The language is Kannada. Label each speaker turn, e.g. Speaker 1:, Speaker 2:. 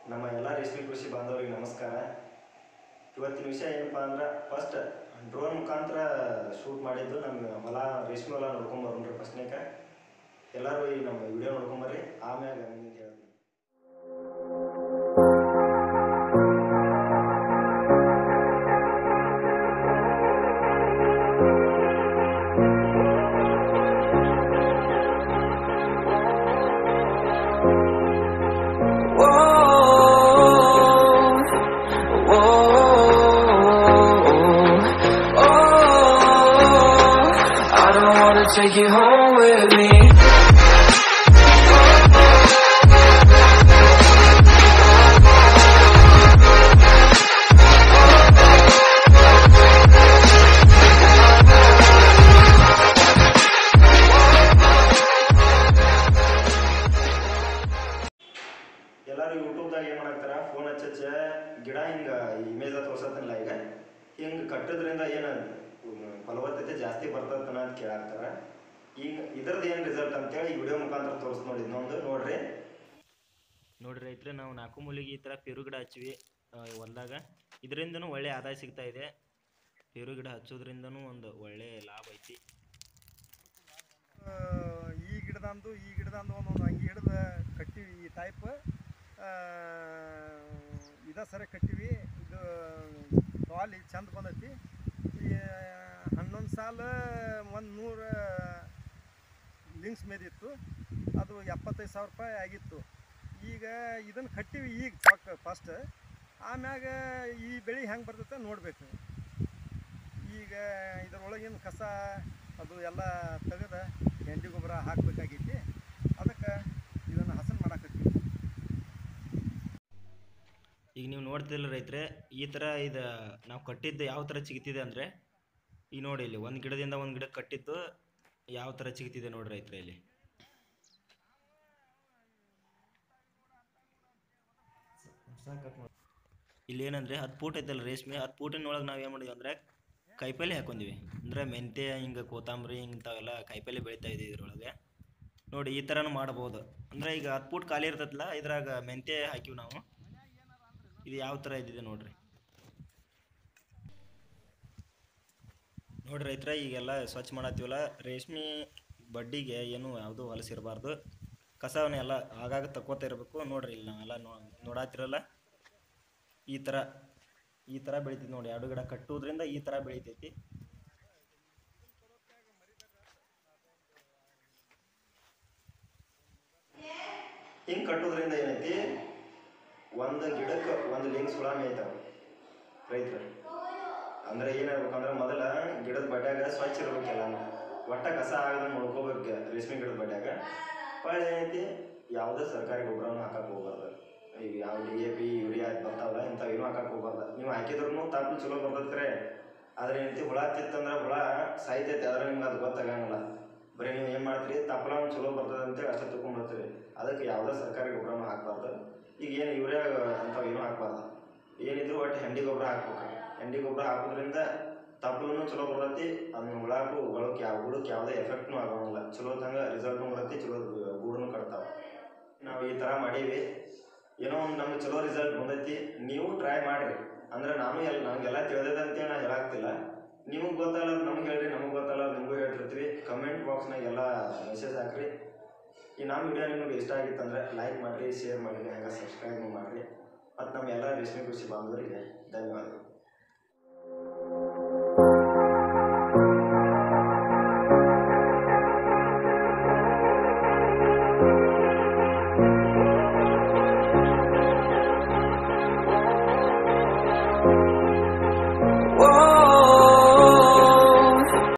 Speaker 1: ನಮ್ಮ ಎಲ್ಲ ರೇಷ್ಮೆ ಕೃಷಿ ಬಾಂಧವರಿಗೆ ನಮಸ್ಕಾರ ಇವತ್ತಿನ ವಿಷಯ ಏನಪ್ಪಾ ಅಂದ್ರೆ ಫಸ್ಟ್ ಡ್ರೋನ್ ಮುಖಾಂತರ ಶೂಟ್ ಮಾಡಿದ್ದು ನಮ್ಮ ಹೊಲ ರೇಷ್ಮೆ ಹೊಲ ನೋಡ್ಕೊಂಬರ್ರಿ ಫಸ್ಟ್ನೇಕ ಎಲ್ಲರೂ ಈ ನಮ್ಮ ವಿಡಿಯೋ ನೋಡ್ಕೊಂಬರ್ರಿ ಆಮ್ಯಾಗ ನಿಮ್ಗೆ ಹೇಳ್ತೀನಿ
Speaker 2: Whoa, whoa, oh, I don't wanna take you home with me.
Speaker 1: ಎಲ್ಲರೂ ಯೂಟ್ಯೂಬ್ದಾಗ ಏನು ಮಾಡಾಕ್ತಾರ ಫೋನ್ ಹಚ್ಚಚ್ಚ ಗಿಡ ಹಿಂಗೆ ಇಮೇಜ್ ತೋರ್ಸತ್ತಲ್ಲ ಈಗ ಹಿಂಗೆ ಕಟ್ಟೋದ್ರಿಂದ ಏನು ಫಲವತ್ತತೆ ಜಾಸ್ತಿ ಬರ್ತದನ ಅಂತ ಕೇಳಾಕ್ತಾರ ಈಗ ಇದ್ರದ್ದು ಏನು ರಿಸಲ್ಟ್ ಅಂತೇಳಿ ಈ ವಿಡಿಯೋ ಮುಖಾಂತರ ತೋರಿಸ್ ನೋಡಿ ಇನ್ನೊಂದು ನೋಡ್ರಿ
Speaker 3: ನೋಡ್ರಿ ರೈತರೆ ನಾವು ನಾಲ್ಕು ಮೂಲಿಗೆ ಈ ಥರ ಪೇರು ಗಿಡ ಹಚ್ಚಿವಿ ಆ, ಹೊಲ್ದಾಗ ಇದರಿಂದನೂ ಒಳ್ಳೆ ಆದಾಯ ಸಿಗ್ತಾ ಇದೆ ಪೇರು ಗಿಡ ಹಚ್ಚೋದ್ರಿಂದನೂ ಒಂದು ಒಳ್ಳೆ ಲಾಭ ಐತಿ
Speaker 4: ಆ, ಈ ಗಿಡದಂದು ಈ ಗಿಡದಂದು ಒಂದೊಂದು ಹಂಗೆ ಹಿಡ್ದು ಕಟ್ಟಿವಿ ಈ ಟೈಪ್ ಇದ ಸರಿ ಕಟ್ಟಿವಿ ಇದು ಕ್ವಾಲಿ ಚಂದ ಬಂದೈತಿ ಈ ಹನ್ನೊಂದು ಸಾಲ ಒಂದು ನೂರು ಲಿಂಕ್ಸ್ ಮೇದಿತ್ತು ಅದು ಎಪ್ಪತ್ತೈದು ಸಾವಿರ ರೂಪಾಯಿ ಆಗಿತ್ತು ಈಗ ಇದನ್ನು ಕಟ್ಟಿವಿ ಈಗ ಚಾಕ್ ಫಸ್ಟ್ ಆಮ್ಯಾಗ ಈ ಬೆಳೆ ಹೆಂಗೆ ಬರ್ತೈತೆ ನೋಡಬೇಕು ಈಗ ಇದರೊಳಗಿನ ಕಸ ಅದು ಎಲ್ಲ ತೆಗೆದು ಎಂಡಿ ಗೊಬ್ಬರ ಹಾಕಬೇಕಾಗೈತಿ ಅದಕ್ಕೆ ಇದನ್ನು ಹಸನ್ ಮಾಡಾಕತ್ತೀವಿ
Speaker 3: ಈಗ ನೀವು ನೋಡ್ತಿಲ್ಲ ರೈತರೆ ಈ ಥರ ಇದು ನಾವು ಕಟ್ಟಿದ್ದು ಯಾವ ಥರ ಚಿಗಿತಿದೆ ಅಂದರೆ ಈಗ ನೋಡಿ ಇಲ್ಲಿ ಒಂದು ಗಿಡದಿಂದ ಒಂದು ಗಿಡಕ್ಕೆ ಕಟ್ಟಿದ್ದು ಯಾವ ಥರ ಚಿಗಿತಿದೆ ನೋಡ್ರಿ ರೈತರೆ ಇಲ್ಲಿ ಇಲ್ಲಿ ಏನಂದರೆ ಹತ್ತು ಫೂಟ್ ಐತಲ್ಲ ರೇಷ್ಮೆ ಹತ್ತು ಫೂಟಿನೊಳಗೆ ನಾವು ಏನು ಮಾಡಿದ್ವಿ ಅಂದರೆ ಕಾಯಿಪಲ್ಲೆ ಹಾಕೊಂಡಿವಿ ಅಂದರೆ ಮೆಂತ್ಯ ಹಿಂಗೆ ಕೊತ್ತಂಬರಿ ಹಿಂಗೆ ಇಂಥವೆಲ್ಲ ಕಾಯಿಪಲ್ಲೆ ಬೆಳೀತಾ ಇದೆ ಇದ್ರೊಳಗೆ ನೋಡಿ ಈ ಥರನೂ ಮಾಡ್ಬೋದು ಅಂದರೆ ಈಗ ಹತ್ತು ಫೂಟ್ ಖಾಲಿ ಇರ್ತೈತಲ್ಲ ಇದ್ರಾಗ ಮೆಂತ್ಯ ಹಾಕಿವಿ ನಾವು ಇದು ಯಾವ ಥರ ಇದಿದೆ ನೋಡ್ರಿ ನೋಡ್ರಿ ರೈತರ ಈಗೆಲ್ಲ ಸ್ವಚ್ಛ ಮಾಡತ್ತೀವಲ್ಲ ರೇಷ್ಮೆ ಬಡ್ಡಿಗೆ ಏನು ಯಾವುದೂ ಹೊಲಸಿರಬಾರ್ದು ಕಸವನ್ನ ಎಲ್ಲ ಆಗಾಗ ತಕ್ಕೋತಾ ಇರಬೇಕು ನೋಡ್ರಿ ಇಲ್ಲಿ ನಾವೆಲ್ಲ ನೋ ನೋಡಾತಿರಲ್ಲ ಈ ಥರ ಈ ಥರ ಬೆಳಿತೈತಿ ನೋಡಿ ಎರಡು ಗಿಡ ಕಟ್ಟುವುದ್ರಿಂದ ಈ ಥರ ಬೆಳಿತೈತಿ
Speaker 1: ಹಿಂಗೆ ಕಟ್ಟೋದ್ರಿಂದ ಏನೈತಿ ಒಂದು ಗಿಡಕ್ಕೆ ಒಂದು ಲಿಂಕ್ಸ್ ಹುಳ ಮೇಯ್ತಾವ ರೈತರು ಅಂದ್ರೆ ಏನಾಗ್ಬೇಕಂದ್ರೆ ಮೊದಲ ಗಿಡದ ಬಡ್ಯಾಗ ಸ್ವಚ್ಛ ಇರ್ಬೇಕೆಲ್ಲ ಒಟ್ಟ ಕಸ ಆಗದಂಗೆ ನೋಡ್ಕೋಬೇಕು ರೇಷ್ಮೆ ಗಿಡದ ಬಡ್ಯಾಗ ಹೊಳ್ಳಿ ಏನೈತಿ ಯಾವುದೇ ಸರ್ಕಾರಿ ಗೊಬ್ಬರನೂ ಹಾಕಕ್ಕೆ ಹೋಗ್ಬಾರ್ದು ಈಗ ಯಾವ ಡಿ ಎ ಪಿ ಯೂರಿಯಾ ಬರ್ತಾವಲ್ಲ ಇಂಥವು ಏನೂ ಹಾಕಕ್ಕೆ ಹೋಗ್ಬಾರ್ದು ನೀವು ಹಾಕಿದ್ರು ತಪ್ಪು ಚಲೋ ಬರ್ತೈತೆ ಖರೆ ಆದ್ರೆ ಏನೈತಿ ಹುಳ ತಿತ್ತಂದ್ರೆ ಹುಳ ಸಾಯ್ತೈತೆ ಆದ್ರೆ ನಿಮ್ಗೆ ಅದು ಗೊತ್ತಾಗಂಗಿಲ್ಲ ಬರೀ ನೀವು ಏನು ಮಾಡ್ತೀರಿ ತಪ್ಪಲ ಒಂದು ಚಲೋ ಬರ್ತದೆ ಅಂತೇಳಿ ಅಷ್ಟೇ ತೊಗೊಂಡ್ಬರ್ತೀರಿ ಅದಕ್ಕೆ ಯಾವುದೇ ಸರ್ಕಾರಿ ಗೊಬ್ಬರನೂ ಹಾಕ್ಬಾರ್ದು ಈಗ ಏನು ಯೂರಿಯಾ ಅಂಥವು ಏನೂ ಹಾಕ್ಬಾರ್ದು ಏನಿದ್ರು ಒಟ್ಟು ಹೆಂಡಿ ಗೊಬ್ಬರ ಹಾಕ್ಬೇಕು ಹೆಂಡಿ ಗೊಬ್ಬರ ಹಾಕೋದ್ರಿಂದ ತಪ್ಪಲೂ ಚಲೋ ಬರ್ತೈತಿ ಅದನ್ನ ಹುಳಕ್ಕೂ ಉಗಳಕ್ಕೆ ಯಾವ ಗೂಡಕ್ಕೆ ಯಾವುದೇ ಎಫೆಕ್ಟ್ನೂ ಆಗೋಂಗಿಲ್ಲ ಚಲೋ ತಂಗ ರಿಸಲ್ಟ್ನೂ ಬರ್ತೈತಿ ಚಲೋ ಗೂಡನ್ನು ಕಟ್ತಾವೆ ನಾವು ಈ ಥರ ಮಾಡೀವಿ ಏನೋ ಒಂದು ನಮ್ಗೆ ಚಲೋ ರಿಸಲ್ಟ್ ಬಂದೈತಿ ನೀವು ಟ್ರೈ ಮಾಡಿರಿ ಅಂದ್ರೆ ನಾನು ಎಲ್ಲ ನನಗೆಲ್ಲ ತಿಳಿದೈತೆ ಅಂತೇಳಿ ನಾನು ಹೇಳಾಗ್ತಿಲ್ಲ ನಿಮಗೆ ಗೊತ್ತಲ್ಲ ನಮ್ಗೆ ಹೇಳ್ರಿ ನಮಗೆ ಗೊತ್ತಲ್ಲ ನಿಮಗೂ ಹೇಳ್ತಿರ್ತೀವಿ ಕಮೆಂಟ್ ಬಾಕ್ಸ್ನಾಗ ಎಲ್ಲ ಮೆಸೇಜ್ ಹಾಕ್ರಿ ಈ ನಮ್ಮ ವಿಡಿಯೋ ನಿಮಗೆ ಇಷ್ಟ ಆಗಿತ್ತಂದ್ರೆ ಲೈಕ್ ಮಾಡಿರಿ ಶೇರ್ ಮಾಡಿರಿ ಹಾಗೆ ಸಬ್ಸ್ಕ್ರೈಬ್ ಮಾಡಿರಿ ಮತ್ತು ನಮ್ಮ ಎಲ್ಲ ರೇಷ್ಮೆ ಕೃಷಿ ಬಾಂಧವರಿಗೆ ಧನ್ಯವಾದಗಳು
Speaker 2: Whoa,